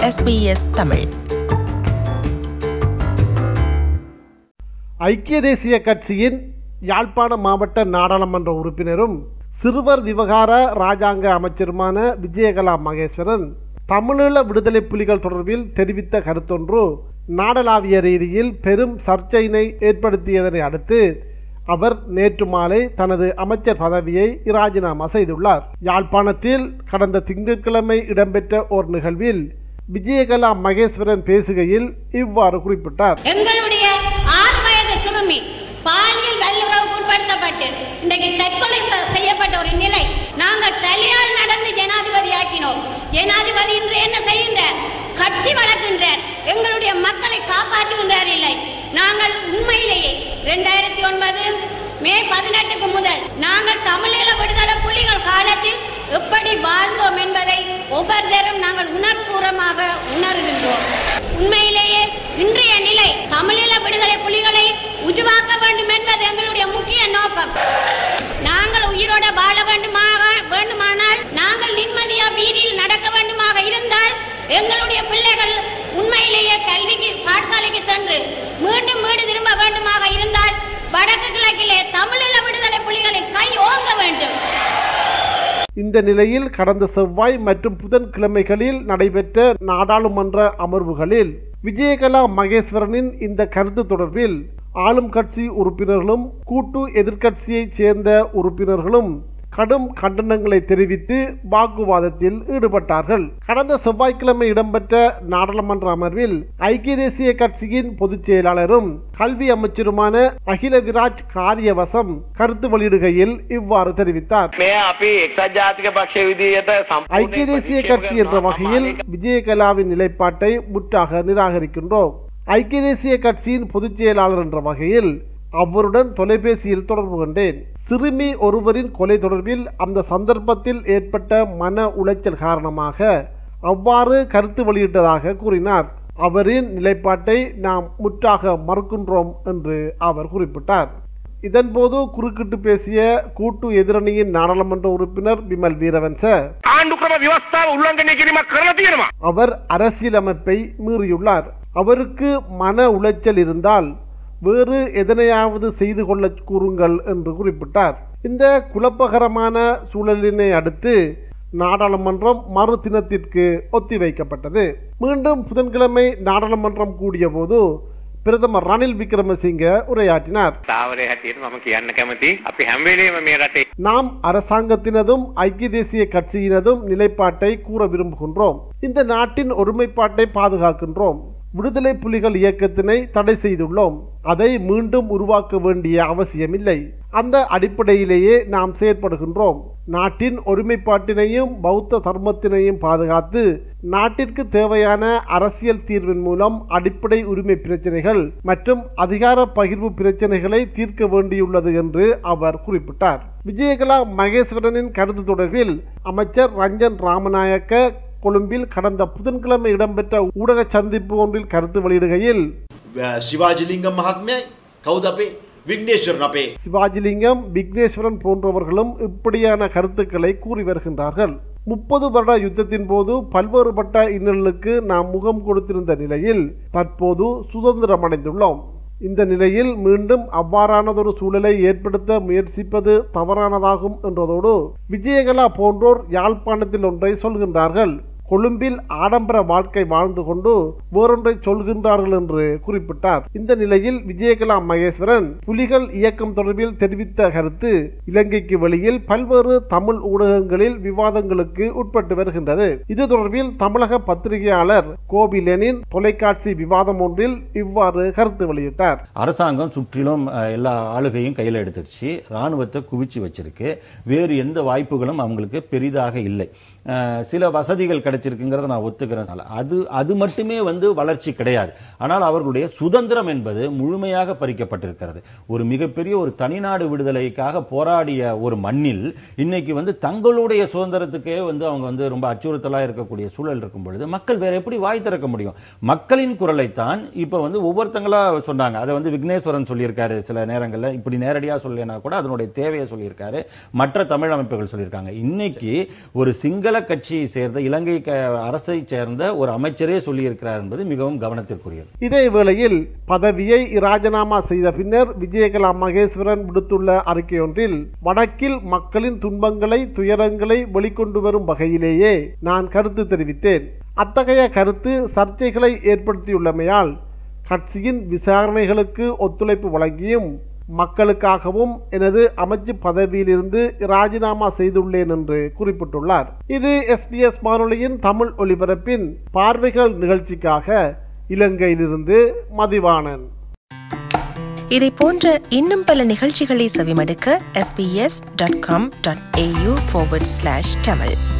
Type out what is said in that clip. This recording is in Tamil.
SBS தமிழ் ஐக்கிய தேசிய கட்சியின் யாழ்ப்பாண மாவட்ட நாடாளுமன்ற உறுப்பினரும் சிறுவர் விவகார ராஜாங்க அமைச்சருமான விஜயகலா மகேஸ்வரன் தமிழீழ விடுதலை புலிகள் தொடர்பில் தெரிவித்த கருத்தொன்று நாடளாவிய ரீதியில் பெரும் சர்ச்சையினை ஏற்படுத்தியதனை அடுத்து அவர் நேற்று மாலை தனது அமைச்சர் பதவியை ராஜினாமா செய்துள்ளார் யாழ்ப்பாணத்தில் கடந்த திங்கட்கிழமை இடம்பெற்ற ஓர் நிகழ்வில் விஜயகலா மகேஸ்வரன் பேசுகையில் இவ்வாறு குறிப்பிட்டார் எங்களுடைய ஆறு வயது சிறுமி பாலியல் வல்லுறவுக்கு உட்படுத்தப்பட்டு இன்றைக்கு தற்கொலை செ- செய்யப்பட்ட ஒரு நிலை நாங்கள் தலையால் நடந்து ஜனாதிபதி ஆக்கினோம் ஜனாதிபதி இன்று என்ன செய்கின்றார் கட்சி வளர்க்கின்றார் எங்களுடைய மக்களை காப்பாற்றுகின்றார் இல்லை நாங்கள் உண்மையிலேயே இரண்டாயிரத்தி ஒன்பது மே பதினெட்டுக்கு முதல் நாங்கள் தமிழீழ விடுதலை புலிகள் காலத்தில் எப்படி வாழ்ந்தோம் என்பதை ஒவ்வொருத்தரும் நாங்கள் உணர்வுபூர்வமாக உணர்கின்றோம் உண்மையிலேயே இன்றைய நிலை தமிழீழ விடுதலை புலிகளை உருவாக்க வேண்டும் என்பது எங்களுடைய முக்கிய நோக்கம் நாங்கள் உயிரோட வாழ வேண்டுமாக வேண்டுமானால் நாங்கள் நிம்மதியா வீதியில் நடக்க வேண்டுமாக இருந்தால் எங்களுடைய பிள்ளைகள் உண்மையிலேயே கல்விக்கு பாடசாலைக்கு சென்று மீண்டும் வீடு திரும்ப வேண்டுமாக இருந்தால் வடக்கு கிழக்கிலே தமிழீழ விடுதலை புலிகளின் கை ஓங்க வேண்டும் இந்த நிலையில் கடந்த செவ்வாய் மற்றும் புதன்கிழமைகளில் நடைபெற்ற நாடாளுமன்ற அமர்வுகளில் விஜயகலா மகேஸ்வரனின் இந்த கருத்து தொடர்பில் ஆளும் கட்சி உறுப்பினர்களும் கூட்டு எதிர்க்கட்சியைச் சேர்ந்த உறுப்பினர்களும் கடும் கண்டனங்களை தெரிவித்து வாக்குவாதத்தில் ஈடுபட்டார்கள் கடந்த செவ்வாய்க்கிழமை இடம்பெற்ற நாடாளுமன்ற அமர்வில் ஐக்கிய தேசிய கட்சியின் பொதுச் செயலாளரும் கல்வி அமைச்சருமான அகில விராஜ் காரியவசம் கருத்து வெளியிடுகையில் இவ்வாறு தெரிவித்தார் මේ අපි එක්සත් ජාතික පක්ෂ විදිහට ஐக்கிய தேசிய கட்சி என்ற வகையில் விஜயகலாவின் நிலைப்பாட்டை முற்றாக நிராகரிக்கின்றோம் ஐக்கிய தேசிய கட்சியின் பொதுச் செயலாளர் என்ற வகையில் அவருடன் தொலைபேசியில் தொடர்பு கொண்டேன் சிறுமி ஒருவரின் கொலை தொடர்பில் அந்த சந்தர்ப்பத்தில் ஏற்பட்ட மன உளைச்சல் காரணமாக அவ்வாறு கருத்து வெளியிட்டதாக கூறினார் அவரின் நிலைப்பாட்டை நாம் முற்றாக மறுக்கின்றோம் என்று அவர் குறிப்பிட்டார் இதன்போது குறுக்கிட்டு பேசிய கூட்டு எதிரணியின் நாடாளுமன்ற உறுப்பினர் பிமல் வீரவன்ச ආණ්ඩු ක්‍රම ව්‍යවස්ථාව උල්ලංඝනය කිරීමක් කරලා තියෙනවා. அவர் அரசியலமைப்பை மீறியுள்ளார் அவருக்கு மன உளைச்சல் இருந்தால் வேறு எதனையாவது செய்து கொள்ளக் கூறுங்கள் என்று குறிப்பிட்டார் இந்த குழப்பகரமான சூழலினை அடுத்து நாடாளுமன்றம் மறு தினத்திற்கு ஒத்திவைக்கப்பட்டது மீண்டும் புதன்கிழமை நாடாளுமன்றம் கூடியபோது பிரதமர் ரணில் விக்ரமசிங்க உரையாற்றினார் ස්ථාවරය හැටියට මම කියන්න කැමති අපි හැම වෙලේම මේ රටේ நாம் அரசாங்கத்தினதும் ஐக்கிய தேசிய கட்சியினதும் நிலைப்பாட்டை கூற விரும்புகின்றோம் இந்த நாட்டின் ஒருமைப்பாட்டை பாதுகாக்கின்றோம் விடுதலை புலிகள் இயக்கத்தினை தடை செய்துள்ளோம் அதை மீண்டும் உருவாக்க வேண்டிய அவசியமில்லை அந்த அடிப்படையிலேயே நாம் செயற்படுகின்றோம் நாட்டின் ஒருமைப்பாட்டினையும் பௌத்த தர்மத்தினையும் பாதுகாத்து நாட்டிற்கு தேவையான அரசியல் தீர்வின் மூலம் அடிப்படை உரிமை பிரச்சனைகள் மற்றும் அதிகார பகிர்வு பிரச்சனைகளை தீர்க்க வேண்டியுள்ளது என்று அவர் குறிப்பிட்டார் விஜயகலா மகேஸ்வரனின் கருத்து தொடர்பில் அமைச்சர் ரஞ்சன் ராமநாயக்க கொழும்பில் கடந்த புதன்கிழமை இடம்பெற்ற ஊடக சந்திப்பு ஒன்றில் கருத்து வெளியிடுகையில் ශිවාජලිංග මහත්මයයි කවුද අපේ විග්නේශ්වරන අපේ சிவாஜிலிங்கம் விக்னேஸ்வரன் போன்றவர்களும் இப்படியான கருத்துக்களை கூறி வருகின்றார்கள் முப்பது வருட யுத்தத்தின் போது பல்வேறுபட்ட இன்னல்களுக்கு நாம் முகம் கொடுத்திருந்த நிலையில் தற்போது சுதந்திரம் அடைந்துள்ளோம் இந்த நிலையில் மீண்டும் அவ்வாறானதொரு சூழலை ஏற்படுத்த முயற்சிப்பது தவறானதாகும் என்றதோடு விஜயகலா போன்றோர் யாழ்ப்பாணத்தில் ஒன்றை சொல்கின்றார்கள் கொழும்பில் ஆடம்பர வாழ்க்கை வாழ்ந்து கொண்டு வேறொன்றை சொல்கின்றார்கள் என்று குறிப்பிட்டார் இந்த நிலையில் விஜயகலா மகேஸ்வரன் புலிகள் இயக்கம் தொடர்பில் தெரிவித்த கருத்து இலங்கைக்கு வெளியில் பல்வேறு தமிழ் ஊடகங்களில் விவாதங்களுக்கு உட்பட்டு வருகின்றது இது தொடர்பில் தமிழக பத்திரிகையாளர் கோபிலனின் தொலைக்காட்சி விவாதம் ஒன்றில் இவ்வாறு கருத்து வெளியிட்டார் அரசாங்கம் சுற்றிலும் அஹ், எல்லா ஆளுகையும் கையில் எடுத்துடுச்சு ராணுவத்தை குவிச்சு வச்சிருக்கு வேறு எந்த வாய்ப்புகளும் அவங்களுக்கு பெரிதாக இல்லை அஹ், சில வசதிகள் கிடைச்சிருக்குங்கிறத நான் ஒத்துக்கிறேன் அது அது மட்டுமே வந்து வளர்ச்சி கிடையாது ஆனால் அவர்களுடைய சுதந்திரம் என்பது முழுமையாக பறிக்கப்பட்டிருக்கிறது ஒரு மிகப்பெரிய ஒரு தனிநாடு விடுதலைக்காக போராடிய ஒரு மண்ணில் இன்னைக்கு வந்து தங்களுடைய சுதந்திரத்துக்கே வந்து அவங்க வந்து ரொம்ப அச்சுறுத்தலா இருக்கக்கூடிய சூழல் இருக்கும் பொழுது மக்கள் வேற எப்படி வாய் திறக்க முடியும் மக்களின் குரலைத்தான் இப்ப வந்து ஒவ்வொருத்தங்களா சொன்னாங்க அதை வந்து விக்னேஸ்வரன் சொல்லியிருக்காரு சில நேரங்கள்ல இப்படி நேரடியா சொல்லலைனா கூட அதனுடைய தேவையை சொல்லியிருக்காரு மற்ற தமிழ் அமைப்புகள் சொல்லியிருக்காங்க இன்னைக்கு ஒரு சிங்கள சிங்கள கட்சியை சேர்ந்த இலங்கை க- அரசை சேர்ந்த ஒரு அமைச்சரே சொல்லியிருக்கிறார் என்பது மிகவும் கவனத்திற்குரியது இதே வேளையில் பதவியை ராஜினாமா செய்த பின்னர் விஜயகலா மகேஸ்வரன் விடுத்துள்ள அறிக்கையொன்றில் வடக்கில் மக்களின் துன்பங்களை துயரங்களை வெளிக்கொண்டு வரும் வகையிலேயே நான் கருத்து தெரிவித்தேன் அத்தகைய கருத்து சர்ச்சைகளை ஏற்படுத்தியுள்ளமையால் கட்சியின் விசாரணைகளுக்கு ஒத்துழைப்பு வழங்கியும் மக்களுக்காகவும் எனது அமைச்சு பதவியிலிருந்து ராஜினாமா செய்துள்ளேன் என்று குறிப்பிட்டுள்ளார் இது எஸ்பிஎஸ் வானொலியின் தமிழ் ஒலிபரப்பின் பார்வைகள் நிகழ்ச்சிக்காக இலங்கையிலிருந்து மதிவாணன் இதை போன்ற இன்னும் பல நிகழ்ச்சிகளை செவிமடுக்க sbs.com.au forward slash tamil